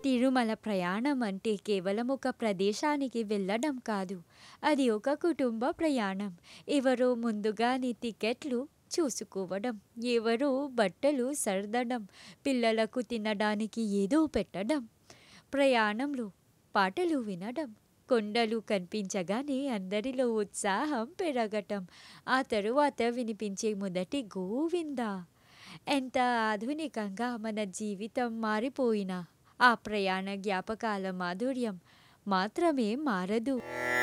తిరుమల ప్రయాణం అంటే కేవలం ఒక ప్రదేశానికి వెళ్ళడం కాదు. అది ఒక కుటుంబ ప్రయాణం. ఎవరో ముందుగానే టికెట్లు చూసుకోవడం, ఎవరో బట్టలు సర్దడం, పిల్లలకు తినడానికి ఏదో పెట్టడం, ప్రయాణంలో పాటలు వినడం, కొండలు కనిపించగానే అందరిలో ఉత్సాహం పెరగటం, ఆ తరువాత వినిపించే మొదటి గోవిందా! ఎంత ఆధునికంగా మన జీవితం మారిపోయినా ఆ ప్రయాణ జ్ఞాపకాల మాధుర్యం మాత్రమే మారదు.